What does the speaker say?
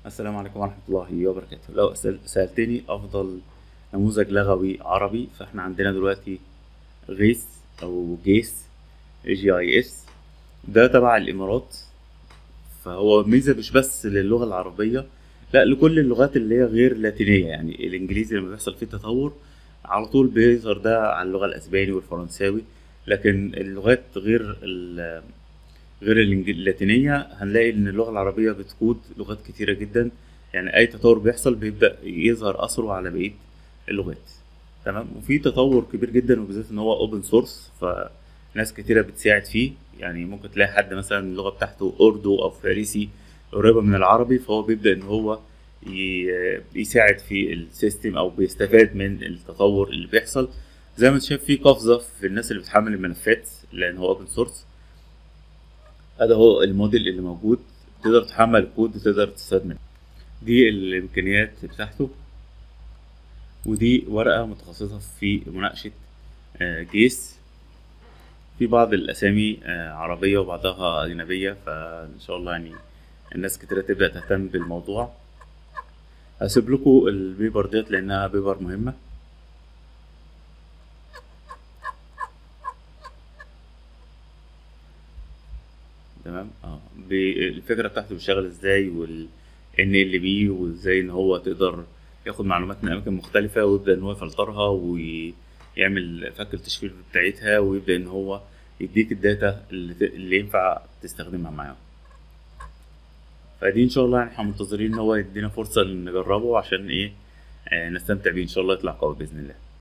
السلام عليكم ورحمة الله وبركاته لو سأل- سألتني أفضل نموذج لغوي عربي فاحنا عندنا دلوقتي غيس أو جيس جي اي اس ده تبع الإمارات فهو ميزة مش بس للغة العربية لا لكل اللغات اللي هي غير لاتينية يعني الإنجليزي لما بيحصل فيه تطور على طول بيظهر ده على اللغة الأسباني والفرنساوي لكن اللغات غير ال غير الإنج- اللاتينية هنلاقي إن اللغة العربية بتقود لغات كتيرة جدا يعني أي تطور بيحصل بيبدأ يظهر أثره على بقية اللغات تمام وفي تطور كبير جدا وبالذات إن هو أوبن سورس فناس كتيرة بتساعد فيه يعني ممكن تلاقي حد مثلا اللغة بتاعته أردو أو فارسي قريبة من العربي فهو بيبدأ إن هو ي- يساعد في السيستم أو بيستفاد من التطور اللي بيحصل زي ما انت شايف في قفزة في الناس اللي بتحمل الملفات لأن هو أوبن سورس هذا هو الموديل اللي موجود تقدر تحمل الكود وتقدر تستفاد منه دي الامكانيات بتاعته ودي ورقه متخصصه في مناقشه آه، جيس في بعض الاسامي آه، عربيه وبعضها اجنبيه فان شاء الله يعني الناس كتير تبدا تهتم بالموضوع هسيب لكم البيبر ديت لانها بيبر مهمه تمام اه بي- الفكره بتاعته بيشتغل ازاي وال ان ال بي وازاي ان هو تقدر ياخد معلومات من اماكن مختلفه ويبدا ان هو يفلترها ويعمل فك التشفير بتاعتها ويبدا ان هو يديك الداتا اللي, ت- اللي ينفع تستخدمها معاه فدي ان شاء الله يعني احنا منتظرين ان هو يدينا فرصه نجربه عشان ايه آه نستمتع بيه ان شاء الله يطلع قوي باذن الله